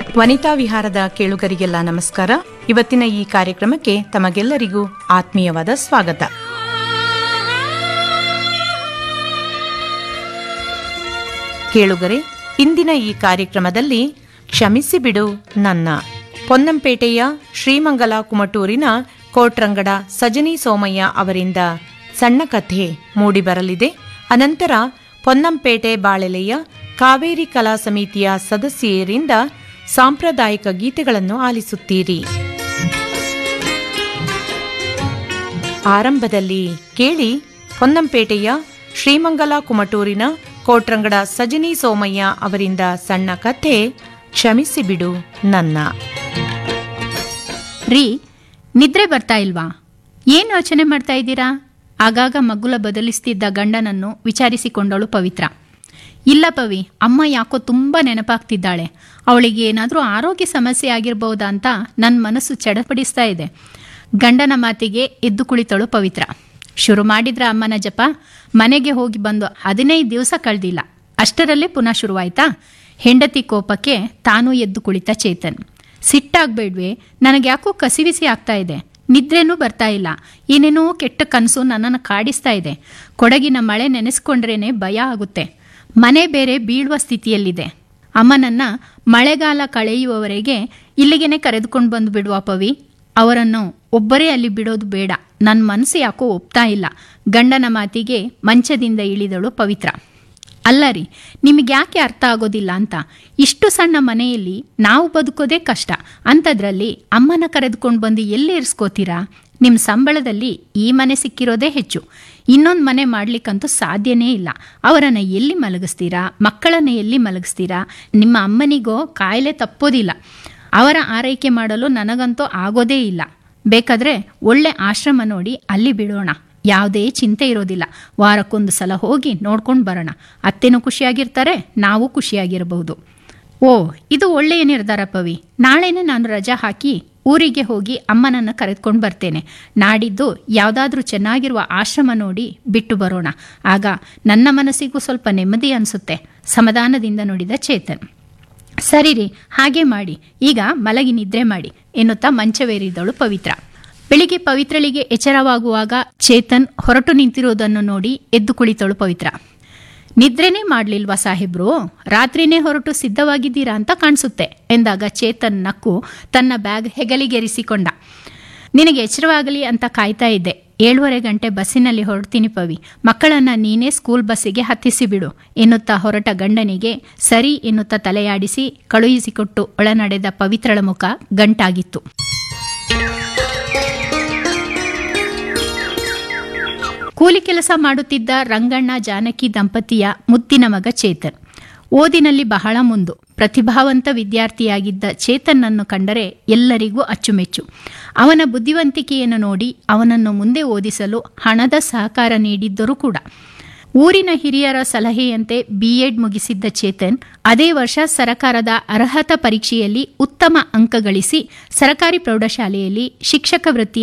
ವನಿತಾ ವಿಹಾರದ ಕೇಳುಗರಿಗೆಲ್ಲ ನಮಸ್ಕಾರ ಇವತ್ತಿನ ಈ ಕಾರ್ಯಕ್ರಮಕ್ಕೆ ತಮಗೆಲ್ಲರಿಗೂ ಆತ್ಮೀಯವಾದ ಸ್ವಾಗತ ಕೇಳುಗರೆ ಇಂದಿನ ಈ ಕಾರ್ಯಕ್ರಮದಲ್ಲಿ ಕ್ಷಮಿಸಿ ಬಿಡು ನನ್ನ ಪೊನ್ನಂಪೇಟೆಯ ಶ್ರೀಮಂಗಲ ಕುಮಟೂರಿನ ಕೋಟ್ರಂಗಡ ಸಜನಿ ಸೋಮಯ್ಯ ಅವರಿಂದ ಸಣ್ಣ ಕಥೆ ಮೂಡಿಬರಲಿದೆ ಅನಂತರ ಪೊನ್ನಂಪೇಟೆ ಬಾಳೆಲೆಯ ಕಾವೇರಿ ಕಲಾ ಸಮಿತಿಯ ಸದಸ್ಯರಿಂದ ಸಾಂಪ್ರದಾಯಿಕ ಗೀತೆಗಳನ್ನು ಆಲಿಸುತ್ತೀರಿ ಆರಂಭದಲ್ಲಿ ಕೇಳಿ ಹೊನ್ನಂಪೇಟೆಯ ಶ್ರೀಮಂಗಲ ಕುಮಟೂರಿನ ಕೋಟ್ರಂಗಡ ಸಜನಿ ಸೋಮಯ್ಯ ಅವರಿಂದ ಸಣ್ಣ ಕಥೆ ಕ್ಷಮಿಸಿ ಬಿಡು ನನ್ನ ರೀ ನಿದ್ರೆ ಬರ್ತಾ ಇಲ್ವಾ ಏನ್ ಯೋಚನೆ ಮಾಡ್ತಾ ಇದ್ದೀರಾ ಆಗಾಗ ಮಗುಲ ಬದಲಿಸ್ತಿದ್ದ ಗಂಡನನ್ನು ವಿಚಾರಿಸಿಕೊಂಡಳು ಪವಿತ್ರ ಇಲ್ಲ ಪವಿ ಅಮ್ಮ ಯಾಕೋ ತುಂಬ ನೆನಪಾಗ್ತಿದ್ದಾಳೆ ಅವಳಿಗೆ ಏನಾದರೂ ಆರೋಗ್ಯ ಸಮಸ್ಯೆ ಆಗಿರ್ಬೋದಾ ಅಂತ ನನ್ನ ಮನಸ್ಸು ಚಡಪಡಿಸ್ತಾ ಇದೆ ಗಂಡನ ಮಾತಿಗೆ ಎದ್ದು ಕುಳಿತಳು ಪವಿತ್ರ ಶುರು ಮಾಡಿದ್ರ ಅಮ್ಮನ ಜಪ ಮನೆಗೆ ಹೋಗಿ ಬಂದು ಹದಿನೈದು ದಿವಸ ಕಳೆದಿಲ್ಲ ಅಷ್ಟರಲ್ಲೇ ಪುನಃ ಶುರುವಾಯ್ತಾ ಹೆಂಡತಿ ಕೋಪಕ್ಕೆ ತಾನೂ ಎದ್ದು ಕುಳಿತ ಚೇತನ್ ಸಿಟ್ಟಾಗ್ಬೇಡ್ವೆ ನನಗೆ ಯಾಕೋ ಕಸಿವಿಸಿ ಆಗ್ತಾ ಇದೆ ನಿದ್ರೇನೂ ಬರ್ತಾ ಇಲ್ಲ ಏನೇನೋ ಕೆಟ್ಟ ಕನಸು ನನ್ನನ್ನು ಕಾಡಿಸ್ತಾ ಇದೆ ಕೊಡಗಿನ ಮಳೆ ನೆನೆಸ್ಕೊಂಡ್ರೇನೆ ಭಯ ಆಗುತ್ತೆ ಮನೆ ಬೇರೆ ಬೀಳುವ ಸ್ಥಿತಿಯಲ್ಲಿದೆ ಅಮ್ಮನನ್ನ ಮಳೆಗಾಲ ಕಳೆಯುವವರೆಗೆ ಇಲ್ಲಿಗೆನೆ ಕರೆದುಕೊಂಡು ಬಂದು ಬಿಡುವ ಪವಿ ಅವರನ್ನು ಒಬ್ಬರೇ ಅಲ್ಲಿ ಬಿಡೋದು ಬೇಡ ನನ್ನ ಮನಸ್ಸು ಯಾಕೋ ಒಪ್ತಾ ಇಲ್ಲ ಗಂಡನ ಮಾತಿಗೆ ಮಂಚದಿಂದ ಇಳಿದಳು ಪವಿತ್ರ ಅಲ್ಲ ರೀ ನಿಮಗೆ ಯಾಕೆ ಅರ್ಥ ಆಗೋದಿಲ್ಲ ಅಂತ ಇಷ್ಟು ಸಣ್ಣ ಮನೆಯಲ್ಲಿ ನಾವು ಬದುಕೋದೇ ಕಷ್ಟ ಅಂಥದ್ರಲ್ಲಿ ಅಮ್ಮನ ಕರೆದುಕೊಂಡು ಬಂದು ಎಲ್ಲಿ ಇರಿಸ್ಕೋತೀರಾ ನಿಮ್ಮ ಸಂಬಳದಲ್ಲಿ ಈ ಮನೆ ಸಿಕ್ಕಿರೋದೇ ಹೆಚ್ಚು ಇನ್ನೊಂದು ಮನೆ ಮಾಡ್ಲಿಕ್ಕಂತೂ ಸಾಧ್ಯನೇ ಇಲ್ಲ ಅವರನ್ನು ಎಲ್ಲಿ ಮಲಗಿಸ್ತೀರಾ ಮಕ್ಕಳನ್ನು ಎಲ್ಲಿ ಮಲಗಿಸ್ತೀರಾ ನಿಮ್ಮ ಅಮ್ಮನಿಗೋ ಕಾಯಿಲೆ ತಪ್ಪೋದಿಲ್ಲ ಅವರ ಆರೈಕೆ ಮಾಡಲು ನನಗಂತೂ ಆಗೋದೇ ಇಲ್ಲ ಬೇಕಾದ್ರೆ ಒಳ್ಳೆ ಆಶ್ರಮ ನೋಡಿ ಅಲ್ಲಿ ಬಿಡೋಣ ಯಾವುದೇ ಚಿಂತೆ ಇರೋದಿಲ್ಲ ವಾರಕ್ಕೊಂದು ಸಲ ಹೋಗಿ ನೋಡ್ಕೊಂಡು ಬರೋಣ ಅತ್ತೆನೂ ಖುಷಿಯಾಗಿರ್ತಾರೆ ನಾವು ಖುಷಿಯಾಗಿರಬಹುದು ಓ ಇದು ಒಳ್ಳೆಯ ನಿರ್ಧಾರ ಪವಿ ನಾಳೆನೇ ನಾನು ರಜಾ ಹಾಕಿ ಊರಿಗೆ ಹೋಗಿ ಅಮ್ಮನನ್ನು ಕರೆದುಕೊಂಡು ಬರ್ತೇನೆ ನಾಡಿದ್ದು ಯಾವುದಾದ್ರೂ ಚೆನ್ನಾಗಿರುವ ಆಶ್ರಮ ನೋಡಿ ಬಿಟ್ಟು ಬರೋಣ ಆಗ ನನ್ನ ಮನಸ್ಸಿಗೂ ಸ್ವಲ್ಪ ನೆಮ್ಮದಿ ಅನಿಸುತ್ತೆ ಸಮಾಧಾನದಿಂದ ನುಡಿದ ಚೇತನ್ ಸರಿ ರೀ ಹಾಗೆ ಮಾಡಿ ಈಗ ಮಲಗಿ ನಿದ್ರೆ ಮಾಡಿ ಎನ್ನುತ್ತಾ ಮಂಚವೇರಿದಳು ಪವಿತ್ರ ಬೆಳಿಗ್ಗೆ ಪವಿತ್ರಳಿಗೆ ಎಚ್ಚರವಾಗುವಾಗ ಚೇತನ್ ಹೊರಟು ನಿಂತಿರುವುದನ್ನು ನೋಡಿ ಎದ್ದು ಕುಳಿತಳು ಪವಿತ್ರ ನಿದ್ರೆನೇ ಮಾಡ್ಲಿಲ್ವಾ ಸಾಹೇಬ್ರು ರಾತ್ರಿನೇ ಹೊರಟು ಸಿದ್ಧವಾಗಿದ್ದೀರಾ ಅಂತ ಕಾಣಿಸುತ್ತೆ ಎಂದಾಗ ಚೇತನ್ ನಕ್ಕು ತನ್ನ ಬ್ಯಾಗ್ ಹೆಗಲಿಗೆರಿಸಿಕೊಂಡ ನಿನಗೆ ಎಚ್ಚರವಾಗಲಿ ಅಂತ ಕಾಯ್ತಾ ಇದ್ದೆ ಏಳುವರೆ ಗಂಟೆ ಬಸ್ಸಿನಲ್ಲಿ ಹೊರಡ್ತೀನಿ ಪವಿ ಮಕ್ಕಳನ್ನ ನೀನೇ ಸ್ಕೂಲ್ ಬಸ್ಸಿಗೆ ಹತ್ತಿಸಿ ಬಿಡು ಎನ್ನುತ್ತಾ ಹೊರಟ ಗಂಡನಿಗೆ ಸರಿ ಎನ್ನುತ್ತಾ ತಲೆಯಾಡಿಸಿ ಕಳುಹಿಸಿಕೊಟ್ಟು ಒಳನಡೆದ ಪವಿತ್ರಳ ಮುಖ ಗಂಟಾಗಿತ್ತು ಕೂಲಿ ಕೆಲಸ ಮಾಡುತ್ತಿದ್ದ ರಂಗಣ್ಣ ಜಾನಕಿ ದಂಪತಿಯ ಮುದ್ದಿನ ಮಗ ಚೇತನ್ ಓದಿನಲ್ಲಿ ಬಹಳ ಮುಂದು ಪ್ರತಿಭಾವಂತ ವಿದ್ಯಾರ್ಥಿಯಾಗಿದ್ದ ಚೇತನ್ನನ್ನು ಕಂಡರೆ ಎಲ್ಲರಿಗೂ ಅಚ್ಚುಮೆಚ್ಚು ಅವನ ಬುದ್ಧಿವಂತಿಕೆಯನ್ನು ನೋಡಿ ಅವನನ್ನು ಮುಂದೆ ಓದಿಸಲು ಹಣದ ಸಹಕಾರ ನೀಡಿದ್ದರೂ ಕೂಡ ಊರಿನ ಹಿರಿಯರ ಸಲಹೆಯಂತೆ ಬಿಎಡ್ ಮುಗಿಸಿದ್ದ ಚೇತನ್ ಅದೇ ವರ್ಷ ಸರಕಾರದ ಅರ್ಹತಾ ಪರೀಕ್ಷೆಯಲ್ಲಿ ಉತ್ತಮ ಅಂಕ ಗಳಿಸಿ ಸರಕಾರಿ ಪ್ರೌಢಶಾಲೆಯಲ್ಲಿ ಶಿಕ್ಷಕ ವೃತ್ತಿ